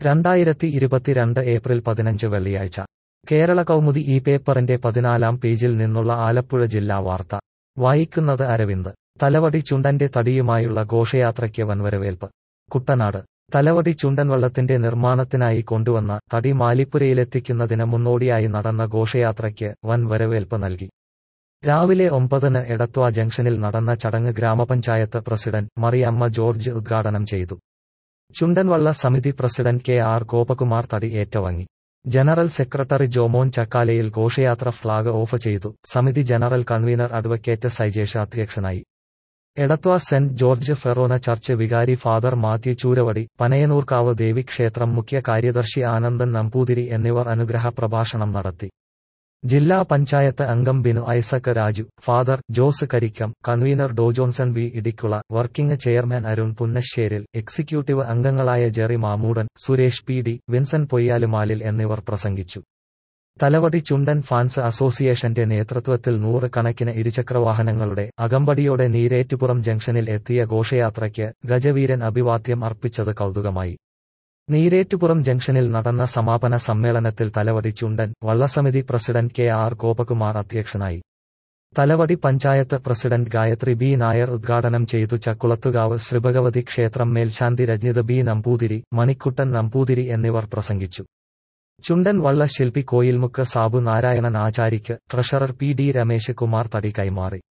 രണ്ടായിരത്തി ഇരുപത്തിരണ്ട് ഏപ്രിൽ പതിനഞ്ച് വെള്ളിയാഴ്ച കേരള കൗമുദി ഈ പേപ്പറിന്റെ പതിനാലാം പേജിൽ നിന്നുള്ള ആലപ്പുഴ ജില്ലാ വാർത്ത വായിക്കുന്നത് അരവിന്ദ് തലവടി ചുണ്ടന്റെ തടിയുമായുള്ള ഘോഷയാത്രയ്ക്ക് വൻവരവേൽപ്പ് കുട്ടനാട് തലവടി ചുണ്ടൻ വള്ളത്തിന്റെ നിർമ്മാണത്തിനായി കൊണ്ടുവന്ന തടി മാലിപ്പുരയിലെത്തിക്കുന്നതിന് മുന്നോടിയായി നടന്ന ഘോഷയാത്രയ്ക്ക് വൻ വരവേൽപ്പ് നൽകി രാവിലെ ഒമ്പതിന് എടത്വ ജംഗ്ഷനിൽ നടന്ന ചടങ്ങ് ഗ്രാമപഞ്ചായത്ത് പ്രസിഡന്റ് മറിയമ്മ ജോർജ് ഉദ്ഘാടനം ചെയ്തു ചുണ്ടൻവള്ള സമിതി പ്രസിഡന്റ് കെ ആർ ഗോപകുമാർ തടി ഏറ്റുവാങ്ങി ജനറൽ സെക്രട്ടറി ജോമോൻ ചക്കാലയിൽ ഘോഷയാത്ര ഫ്ളാഗ് ഓഫ് ചെയ്തു സമിതി ജനറൽ കൺവീനർ അഡ്വക്കേറ്റ് സൈജേഷ് അധ്യക്ഷനായി Edathua saint George forane church വികാരി ഫാദർ മാത്യു ചൂരവടി പനയനൂർക്കാവ് ദേവിക്ഷേത്രം മുഖ്യ കാര്യദർശി ആനന്ദൻ നമ്പൂതിരി എന്നിവർ അനുഗ്രഹ പ്രഭാഷണം നടത്തി ജില്ലാ പഞ്ചായത്ത് അംഗം Binu Isaac Raju father Jose Karikkam convener ഡോജോൺസൺ V Idikkula working chairman Arun Punnasseril executive അംഗങ്ങളായ Jerry Mamoodan Suresh P D Vinson Poyyalumalil എന്നിവർ പ്രസംഗിച്ചു തലവടി ചുണ്ടൻ ഫാൻസ് അസോസിയേഷന്റെ നേതൃത്വത്തിൽ നൂറ് കണക്കിന് ഇരുചക്രവാഹനങ്ങളുടെ അകമ്പടിയോടെ നീരേറ്റുപുറം ജംഗ്ഷനിൽ എത്തിയ ഘോഷയാത്രയ്ക്ക് ഗജവീരൻ അഭിവാദ്യം അർപ്പിച്ചത് കൗതുകമായി നീരേറ്റുപുറം ജംഗ്ഷനിൽ നടന്ന സമാപന സമ്മേളനത്തിൽ തലവടി ചുണ്ടൻ വള്ളസമിതി പ്രസിഡന്റ് കെ ആർ ഗോപകുമാർ അധ്യക്ഷനായി തലവടി പഞ്ചായത്ത് പ്രസിഡന്റ് ഗായത്രി ബി നായർ ഉദ്ഘാടനം ചെയ്തു ചക്കുളത്തുകാവ് ശ്രീഭഗവതി ക്ഷേത്രം മേൽശാന്തി രജ്ഞിത് ബി നമ്പൂതിരി മണിക്കുട്ടൻ നമ്പൂതിരി എന്നിവർ പ്രസംഗിച്ചു ചുണ്ടൻ വള്ള ശില്പി കോയിൽമുക്ക് സാബു നാരായണൻ ആചാരിക്ക് treasurer P D Ramesh Kumar തടി കൈമാറി